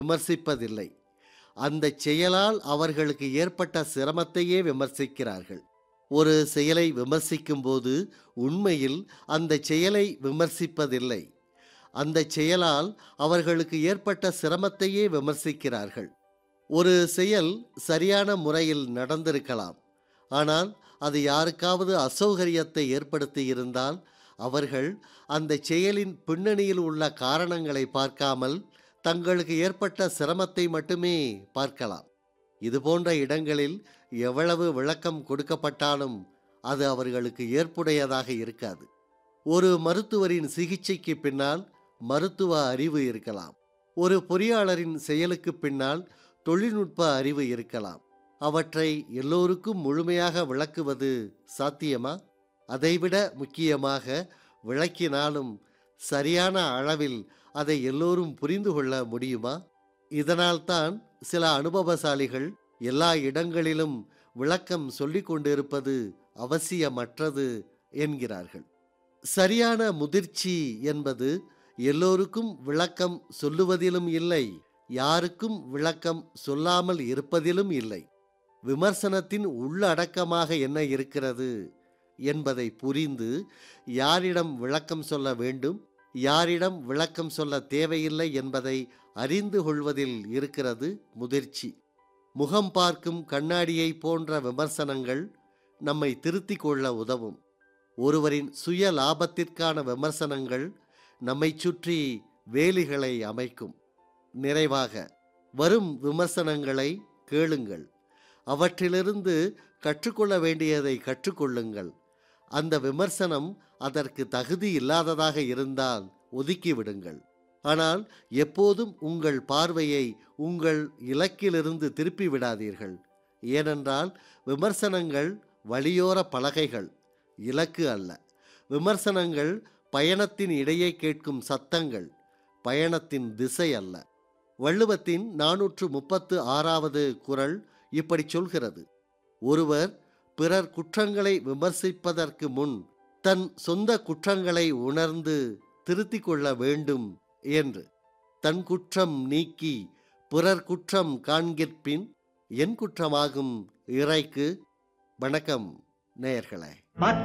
விமர்சிப்பதில்லை அந்தச் செயலால் அவர்களுக்கு ஏற்பட்ட சிரமத்தையே விமர்சிக்கிறார்கள் ஒரு செயலை விமர்சிக்கும்போது உண்மையில் அந்தச் செயலை விமர்சிப்பதில்லை அந்தச் செயலால் அவர்களுக்கு ஏற்பட்ட சிரமத்தையே விமர்சிக்கிறார்கள் ஒரு செயல் சரியான முறையில் நடந்திருக்கலாம் ஆனால் அது யாருக்காவது அசௌகரியத்தை ஏற்படுத்தி இருந்தால் அவர்கள் அந்த செயலின் பின்னணியில் உள்ள காரணங்களை பார்க்காமல் தங்களுக்கு ஏற்பட்ட சிரமத்தை மட்டுமே பார்க்கலாம் இதுபோன்ற இடங்களில் எவ்வளவு விளக்கம் கொடுக்கப்பட்டாலும் அது அவர்களுக்கு ஏற்புடையதாக இருக்காது ஒரு மருத்துவரின் சிகிச்சைக்கு பின்னால் மருத்துவ அறிவு இருக்கலாம் ஒரு பொறியாளரின் செயலுக்கு பின்னால் தொழில்நுட்ப அறிவு இருக்கலாம் அவற்றை எல்லோருக்கும் முழுமையாக விளக்குவது சாத்தியமா அதைவிட முக்கியமாக விளக்கினாலும் சரியான அளவில் அதை எல்லோரும் புரிந்து கொள்ள முடியுமா இதனால்தான் சில அனுபவசாலிகள் எல்லா இடங்களிலும் விளக்கம் சொல்லிக் கொண்டிருப்பது அவசியமற்றது என்கிறார்கள் சரியான முதிர்ச்சி என்பது எல்லோருக்கும் விளக்கம் சொல்லுவதிலும் இல்லை யாருக்கும் விளக்கம் சொல்லாமல் இருப்பதிலும் இல்லை விமர்சனத்தின் உள்ளடக்கமாக என்ன இருக்கிறது என்பதை புரிந்து யாரிடம் விளக்கம் சொல்ல வேண்டும் யாரிடம் விளக்கம் சொல்ல தேவையில்லை என்பதை அறிந்து கொள்வதில் இருக்கிறது முதிர்ச்சி முகம் பார்க்கும் கண்ணாடியை போன்ற விமர்சனங்கள் நம்மை திருத்திக் கொள்ள உதவும் ஒருவரின் சுய லாபத்திற்கான விமர்சனங்கள் நம்மை சுற்றி வேலிகளை அமைக்கும் நிறைவாக வரும் விமர்சனங்களை கேளுங்கள் அவற்றிலிருந்து கற்றுக்கொள்ள வேண்டியதை கற்றுக்கொள்ளுங்கள் அந்த விமர்சனம் அதற்கு தகுதி இல்லாததாக இருந்தால் ஒதுக்கிவிடுங்கள் ஆனால் எப்போதும் உங்கள் பார்வையை உங்கள் இலக்கிலிருந்து திருப்பி விடாதீர்கள் ஏனென்றால் விமர்சனங்கள் வழியோர பலகைகள் இலக்கு அல்ல விமர்சனங்கள் பயணத்தின் இடையே கேட்கும் சத்தங்கள் பயணத்தின் திசை அல்ல வள்ளுவத்தின் நானூற்று முப்பத்து ஆறாவது குரல் இப்படி சொல்கிறது ஒருவர் பிறர் குற்றங்களை விமர்சிப்பதற்கு முன் தன் சொந்த குற்றங்களை உணர்ந்து திருத்திக் கொள்ள வேண்டும் என்று தன் குற்றம் நீக்கி பிறர் குற்றம் காண்கிற்பின் என் குற்றமாகும் இறைக்கு வணக்கம் நேயர்களே